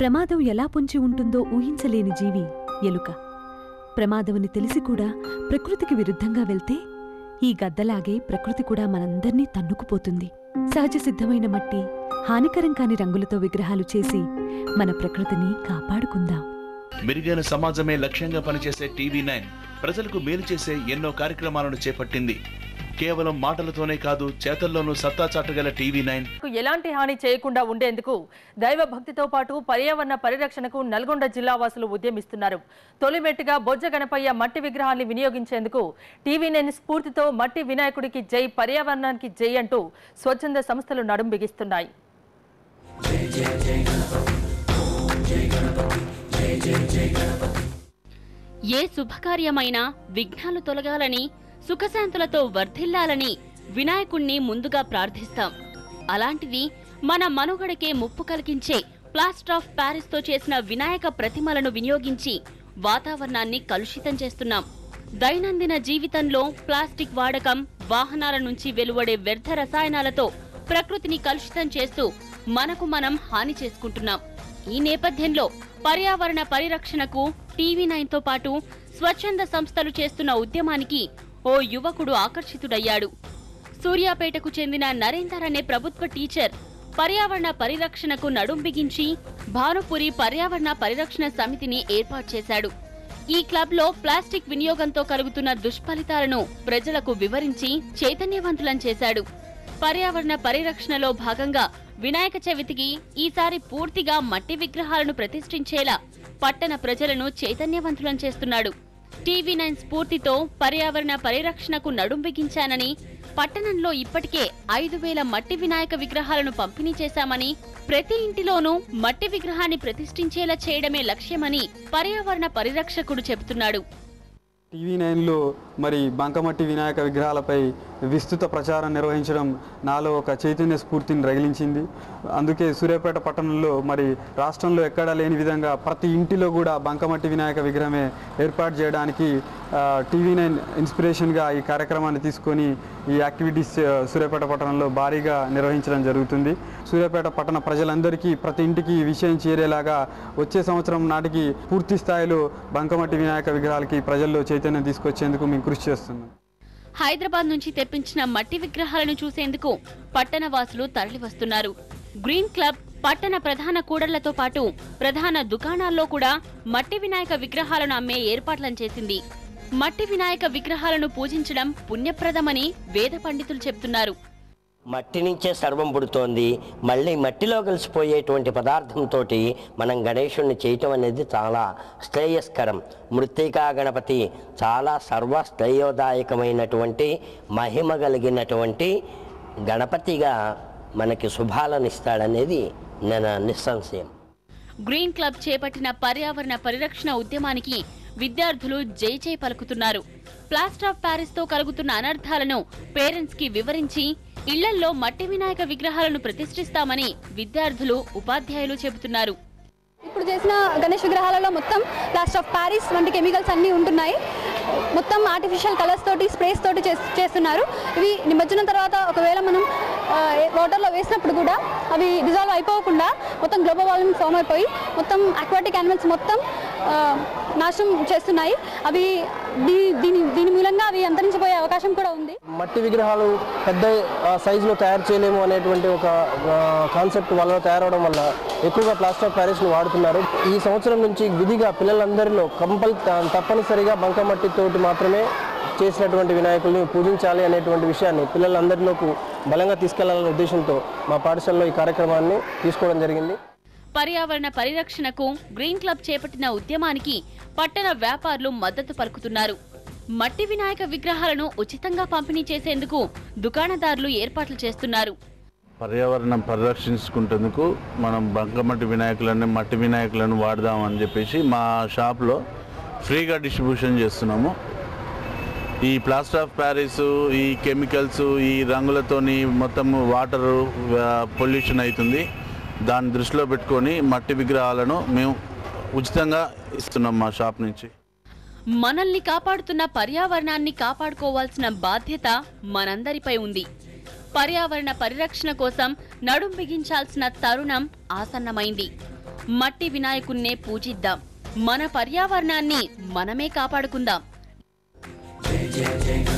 ప్రమాదం ఎలా పొంచి ఉంటుందో ఊహించలేని జీవి ఎలుక ప్రమాదమని తెలిసి కూడా ప్రకృతికి విరుద్ధంగా వెళ్తే ఈ గద్దలాగే ప్రకృతి కూడా మనందర్నీ తన్నుకుపోతుంది సహజ సిద్ధమైన మట్టి హానికరం కాని రంగులతో విగ్రహాలు చేసి మన ప్రకృతిని కాపాడుకుందాం మెరుగైన సమాజమే లక్ష్యంగా పనిచేసే టీవీ నైన్ ప్రజలకు మేలు చేసే ఎన్నో కార్యక్రమాలను చేపట్టింది కేవలం మాటలతోనే కాదు చేతల్లోనూ సత్తా చాటగల టీవీ నైన్ కు ఎలాంటి హాని చేయకుండా ఉండేందుకు దైవ భక్తితో పాటు పర్యావరణ పరిరక్షణకు నల్గొండ జిల్లా వాసులు ఉద్యమిస్తున్నారు తొలిమెట్టుగా బొజ్జ గణపయ్య మట్టి విగ్రహాన్ని వినియోగించేందుకు టీవీ నైన్ స్ఫూర్తితో మట్టి వినాయకుడికి జై పర్యావరణానికి జై అంటూ స్వచ్ఛంద సంస్థలు నడుం బిగిస్తున్నాయి ఏ శుభకార్యమైనా విఘ్నాలు తొలగాలని సుఖశాంతులతో వర్ధిల్లాలని వినాయకుణ్ణి ముందుగా ప్రార్థిస్తాం అలాంటిది మన మనుగడకే ముప్పు కలిగించే ప్లాస్టర్ ఆఫ్ ప్యారిస్ తో చేసిన వినాయక ప్రతిమలను వినియోగించి వాతావరణాన్ని కలుషితం చేస్తున్నాం దైనందిన జీవితంలో ప్లాస్టిక్ వాడకం వాహనాల నుంచి వెలువడే వ్యర్థ రసాయనాలతో ప్రకృతిని కలుషితం చేస్తూ మనకు మనం హాని చేసుకుంటున్నాం ఈ నేపథ్యంలో పర్యావరణ పరిరక్షణకు టీవీ నైన్ తో పాటు స్వచ్ఛంద సంస్థలు చేస్తున్న ఉద్యమానికి ఓ యువకుడు ఆకర్షితుడయ్యాడు సూర్యాపేటకు చెందిన నరేందర్ అనే ప్రభుత్వ టీచర్ పర్యావరణ పరిరక్షణకు నడుం బిగించి భానుపురి పర్యావరణ పరిరక్షణ సమితిని ఏర్పాటు చేశాడు ఈ క్లబ్లో ప్లాస్టిక్ వినియోగంతో కలుగుతున్న దుష్ఫలితాలను ప్రజలకు వివరించి చైతన్యవంతులం చేశాడు పర్యావరణ పరిరక్షణలో భాగంగా వినాయక చవితికి ఈసారి పూర్తిగా మట్టి విగ్రహాలను ప్రతిష్ఠించేలా పట్టణ ప్రజలను చైతన్యవంతులం చేస్తున్నాడు టీవీ నైన్ స్ఫూర్తితో పర్యావరణ పరిరక్షణకు నడుం బిగించానని పట్టణంలో ఇప్పటికే ఐదు వేల మట్టి వినాయక విగ్రహాలను పంపిణీ చేశామని ప్రతి ఇంటిలోనూ మట్టి విగ్రహాన్ని ప్రతిష్ఠించేలా చేయడమే లక్ష్యమని పర్యావరణ పరిరక్షకుడు చెబుతున్నాడు టీవీ నైన్లో మరి బంకమట్టి వినాయక విగ్రహాలపై విస్తృత ప్రచారం నిర్వహించడం నాలో ఒక చైతన్య స్ఫూర్తిని రగిలించింది అందుకే సూర్యాపేట పట్టణంలో మరి రాష్ట్రంలో ఎక్కడా లేని విధంగా ప్రతి ఇంటిలో కూడా బంకమట్టి వినాయక విగ్రహమే ఏర్పాటు చేయడానికి ఆ, టీవీ నైన్ ఇన్స్పిరేషన్గా ఈ కార్యక్రమాన్ని తీసుకొని ఈ యాక్టివిటీస్ ఆ, సూర్యాపేట పట్టణంలో భారీగా నిర్వహించడం జరుగుతుంది సూర్యాపేట పట్టణ ప్రజలందరికీ ప్రతి ఇంటికి ఈ విషయం చేరేలాగా వచ్చే సంవత్సరం నాటికి పూర్తి స్థాయిలో బంకమట్టి వినాయక విగ్రహాలకి ప్రజల్లో చైతన్యం తీసుకొచ్చేందుకు మేము కృషి చేస్తున్నాం హైదరాబాద్ నుంచి తెప్పించిన మట్టి విగ్రహాలను చూసేందుకు పట్టణ వాసులు తరలివస్తున్నారు గ్రీన్ క్లబ్ పట్టణ ప్రధాన కూడళ్లతో పాటు ప్రధాన దుకాణాల్లో కూడా మట్టి వినాయక విగ్రహాలను అమ్మే ఏర్పాట్లను చేసింది మట్టి వినాయక విగ్రహాలను పూజించడం పుణ్యప్రదమని వేద పండితులు చెప్తున్నారు మట్టి నుంచే సర్వం పుడుతోంది మళ్ళీ మట్టిలో కలిసిపోయేటువంటి పదార్థంతో మనం గణేశుణ్ణి చేయటం అనేది చాలా శ్రేయస్కరం మృత్తికా గణపతి చాలా సర్వ శ్రేయోదాయకమైనటువంటి మహిమ కలిగినటువంటి గణపతిగా మనకి శుభాలను ఇస్తాడనేది నేను నిస్సంశయం గ్రీన్ క్లబ్ చేపట్టిన పర్యావరణ పరిరక్షణ ఉద్యమానికి విద్యార్థులు జై జై పలుకుతున్నారు ప్లాస్టర్ ఆఫ్ ప్యారిస్ తో కలుగుతున్న అనర్థాలను పేరెంట్స్ కి వివరించి ఇళ్లల్లో మట్టి వినాయక విగ్రహాలను ప్రతిష్ఠిస్తామని విద్యార్థులు ఉపాధ్యాయులు చెబుతున్నారు ఇప్పుడు చేసిన గణేష్ విగ్రహాలలో మొత్తం ప్లాస్టర్ ఆఫ్ ప్యారిస్ వంటి కెమికల్స్ అన్నీ ఉంటున్నాయి మొత్తం ఆర్టిఫిషియల్ కలర్స్ తోటి స్ప్రేస్ తోటి చేస్- చేస్తున్నారు ఇవి నిమజ్జనం తర్వాత ఒకవేళ మనం ఆ, ఏ- వాటర్లో వేసినప్పుడు కూడా అవి డిజాల్వ్ అయిపోకుండా మొత్తం గ్లోబల్ వార్మింగ్ ఫామ్ అయిపోయి మొత్తం అక్వాటిక్ యానిమల్స్ మొత్తం ఆ, నాశనం చేస్తున్నాయి అవి దీ దీని దీని మూలంగా అవి అంతరించిపోయే అవకాశం కూడా ఉంది మట్టి విగ్రహాలు పెద్ద ఆ, సైజులో తయారు చేయలేము అనేటువంటి ఒక ఆ, కాన్సెప్ట్ వాళ్ళలో తయారవడం వల్ల ఎక్కువగా ప్లాస్టర్ ఆఫ్ ప్యారిస్ను వాడుతున్నారు ఈ సంవత్సరం నుంచి విధిగా పిల్లలందరిలో కంపల్ తప్పనిసరిగా బంకమట్టితోటి మాత్రమే చేసినటువంటి వినాయకుల్ని పూజించాలి అనేటువంటి విషయాన్ని పిల్లలందరిలోకి బలంగా తీసుకెళ్లాలనే ఉద్దేశంతో మా పాఠశాలలో ఈ కార్యక్రమాన్ని తీసుకోవడం జరిగింది పర్యావరణ పరిరక్షణకు గ్రీన్ క్లబ్ చేపట్టిన ఉద్యమానికి పట్టణ వ్యాపారులు మద్దతు పలుకుతున్నారు మట్టి వినాయక విగ్రహాలను ఉచితంగా పంపిణీ చేసేందుకు దుకాణదారులు ఏర్పాట్లు చేస్తున్నారు పర్యావరణం పరిరక్షించుకుంటేందుకు మనం బంకమట్టి వినాయకులను మట్టి వినాయకులను వాడదామని చెప్పేసి మా షాప్లో ఫ్రీగా డిస్ట్రిబ్యూషన్ చేస్తున్నాము ఈ ప్లాస్టర్ ఆఫ్ ప్యారిస్ ఈ కెమికల్స్ ఈ రంగులతోని మొత్తం వాటర్ పొల్యూషన్ అవుతుంది దాన్ని దృష్టిలో పెట్టుకొని మట్టి విగ్రహాలను మేము ఉచితంగా ఇస్తున్నాం మా షాప్ నుంచి మనల్ని కాపాడుతున్న పర్యావరణాన్ని కాపాడుకోవాల్సిన బాధ్యత మనందరిపై ఉంది పర్యావరణ పరిరక్షణ కోసం నడుం బిగించాల్సిన తరుణం ఆసన్నమైంది మట్టి వినాయకున్నే పూజిద్దాం మన పర్యావరణాన్ని మనమే కాపాడుకుందాం